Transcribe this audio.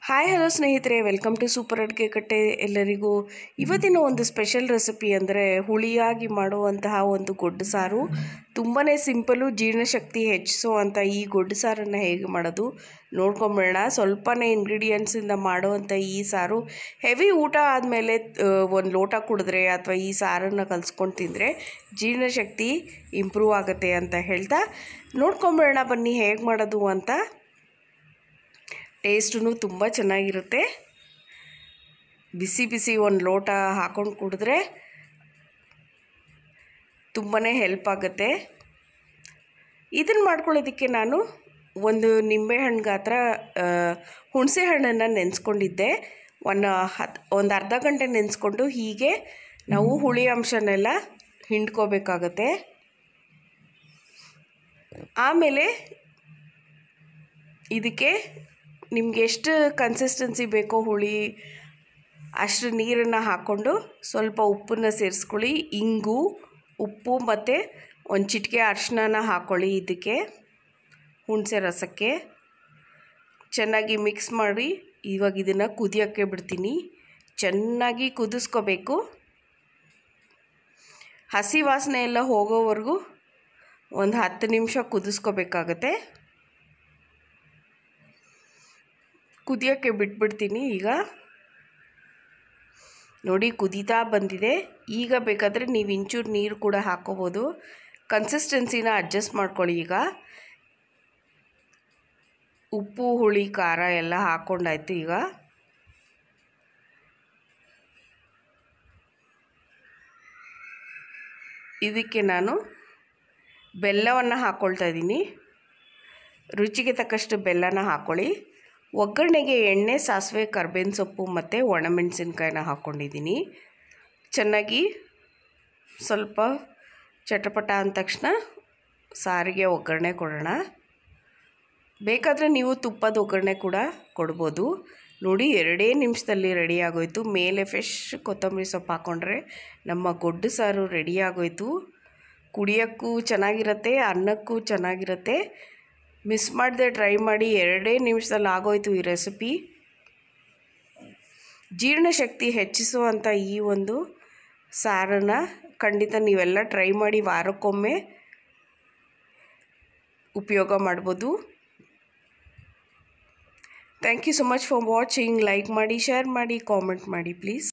hi hello ಸ್ನೇಹಿತರೆ welcome to super Adige Katte ಎಲ್ಲರಿಗೂ ಇವತ್ತಿನ ಒಂದು ಸ್ಪೆಷಲ್ ರೆಸಿಪಿ ಅಂದರೆ ಹುಳಿಯಾಗಿ ಮಾಡುವಂತಹ ಒಂದು ಗೊಡ್ಡು ಸಾರು ತುಂಬಾ ಸಿಂಪಲು ಜೀರ್ಣಶಕ್ತಿ ಹೆಚ್ಚಿಸುವಂಥ ಈ ಗೊಡ್ಡು ಸಾರನ್ನು ಹೇಗೆ ಮಾಡೋದು ನೋಡ್ಕೊಂಬಿಡೋಣ ಸ್ವಲ್ಪನೇ ಇಂಗ್ರೀಡಿಯೆಂಟ್ಸಿಂದ ಮಾಡುವಂಥ ಈ ಸಾರು ಹೆವಿ ಊಟ ಆದಮೇಲೆ ಒಂದು ಲೋಟ ಕುಡಿದ್ರೆ ಅಥವಾ ಈ ಸಾರನ್ನು ಕಲಿಸ್ಕೊಂಡು ತಿಂದರೆ ಜೀರ್ಣಶಕ್ತಿ ಇಂಪ್ರೂವ್ ಆಗುತ್ತೆ ಅಂತ ಹೇಳ್ತಾ ನೋಡ್ಕೊಂಬಿಡೋಣ ಬನ್ನಿ ಹೇಗೆ ಮಾಡೋದು ಅಂತ ಟೇಸ್ಟೂ ತುಂಬ ಚೆನ್ನಾಗಿರುತ್ತೆ ಬಿಸಿ ಬಿಸಿ ಒಂದು ಲೋಟ ಹಾಕ್ಕೊಂಡು ಕುಡಿದ್ರೆ ತುಂಬಾ ಹೆಲ್ಪ್ ಆಗುತ್ತೆ ಇದನ್ನು ಮಾಡ್ಕೊಳ್ಳೋದಕ್ಕೆ ನಾನು ಒಂದು ನಿಂಬೆಹಣ್ಣು ಗಾತ್ರ ಹುಣಸೆ ಹಣ್ಣನ್ನು ನೆನೆಸ್ಕೊಂಡಿದ್ದೆ ಒಂದು ಹತ್ತು ಒಂದು ಅರ್ಧ ಗಂಟೆ ನೆನೆಸ್ಕೊಂಡು ಹೀಗೆ ನಾವು ಹುಳಿ ಅಂಶನೆಲ್ಲ ಹಿಂಡ್ಕೋಬೇಕಾಗತ್ತೆ ಆಮೇಲೆ ಇದಕ್ಕೆ ನಿಮ್ಗೆ ಎಷ್ಟು ಕನ್ಸಿಸ್ಟೆನ್ಸಿ ಬೇಕೋ ಹುಳಿ ಅಷ್ಟು ನೀರನ್ನು ಹಾಕ್ಕೊಂಡು ಸ್ವಲ್ಪ ಉಪ್ಪನ್ನು ಸೇರಿಸ್ಕೊಳ್ಳಿ ಇಂಗು ಉಪ್ಪು ಮತ್ತು ಒಂದು ಚಿಟಿಕೆ ಅರಿಶಿನ ಹಾಕ್ಕೊಳ್ಳಿ ಇದಕ್ಕೆ ಹುಣಸೆ ರಸಕ್ಕೆ ಚೆನ್ನಾಗಿ ಮಿಕ್ಸ್ ಮಾಡಿ ಇವಾಗ ಇದನ್ನು ಕುದಿಯೋಕ್ಕೆ ಬಿಡ್ತೀನಿ ಚೆನ್ನಾಗಿ ಕುದಿಸ್ಕೋಬೇಕು ಹಸಿ ವಾಸನೆ ಎಲ್ಲ ಹೋಗೋವರೆಗೂ ಒಂದು ಹತ್ತು ನಿಮಿಷ ಕುದಿಸ್ಕೋಬೇಕಾಗತ್ತೆ ಕುದಿಯೋಕ್ಕೆ ಬಿಟ್ಬಿಡ್ತೀನಿ ಈಗ ನೋಡಿ ಕುದೀತಾ ಬಂದಿದೆ ಈಗ ಬೇಕಾದರೆ ನೀವು ಇಂಚೂರು ನೀರು ಕೂಡ ಹಾಕೋಬೋದು ಕನ್ಸಿಸ್ಟೆನ್ಸಿನ ಅಡ್ಜಸ್ಟ್ ಮಾಡ್ಕೊಳ್ಳಿ ಈಗ ಉಪ್ಪು ಹುಳಿ ಖಾರ ಎಲ್ಲ ಹಾಕ್ಕೊಂಡಾಯ್ತು ಈಗ ಇದಕ್ಕೆ ನಾನು ಬೆಲ್ಲವನ್ನು ಹಾಕ್ಕೊಳ್ತಾ ಇದ್ದೀನಿ ರುಚಿಗೆ ತಕ್ಕಷ್ಟು ಬೆಲ್ಲನ ಹಾಕ್ಕೊಳ್ಳಿ ಒಗ್ಗರಣೆಗೆ ಎಣ್ಣೆ ಸಾಸಿವೆ ಕರ್ಬೇವಿನ ಸೊಪ್ಪು ಮತ್ತು ಒಣಮೆಣಸಿನ್ಕಾಯಿನ ಹಾಕ್ಕೊಂಡಿದ್ದೀನಿ ಚೆನ್ನಾಗಿ ಸ್ವಲ್ಪ ಚಟಪಟ ಅಂದ ತಕ್ಷಣ ಸಾರಿಗೆ ಒಗ್ಗರಣೆ ಕೊಡೋಣ ಬೇಕಾದರೆ ನೀವು ತುಪ್ಪದ ಒಗ್ಗರಣೆ ಕೂಡ ಕೊಡ್ಬೋದು ನೋಡಿ ಎರಡೇ ನಿಮಿಷದಲ್ಲಿ ರೆಡಿ ಆಗೋಯ್ತು ಮೇಲೆ ಫ್ರೆಶ್ ಕೊತ್ತಂಬರಿ ಸೊಪ್ಪು ಹಾಕ್ಕೊಂಡ್ರೆ ನಮ್ಮ ಗೊಡ್ಡು ಸಾರು ರೆಡಿ ಆಗೋಯ್ತು ಕುಡಿಯೋಕ್ಕೂ ಚೆನ್ನಾಗಿರುತ್ತೆ ಅನ್ನಕ್ಕೂ ಚೆನ್ನಾಗಿರುತ್ತೆ ಮಿಸ್ ಮಾಡದೆ ಟ್ರೈ ಮಾಡಿ ಎರಡೇ ನಿಮಿಷದಲ್ಲಿ ಆಗೋಯ್ತು ಈ ರೆಸಿಪಿ ಜೀರ್ಣಶಕ್ತಿ ಹೆಚ್ಚಿಸುವಂಥ ಈ ಒಂದು ಸಾರನ್ನು ಖಂಡಿತ ನೀವೆಲ್ಲ ಟ್ರೈ ಮಾಡಿ ವಾರಕ್ಕೊಮ್ಮೆ ಉಪಯೋಗ ಮಾಡ್ಬೋದು thank you so much for watching like ಮಾಡಿ ಶೇರ್ ಮಾಡಿ ಕಾಮೆಂಟ್ ಮಾಡಿ ಪ್ಲೀಸ್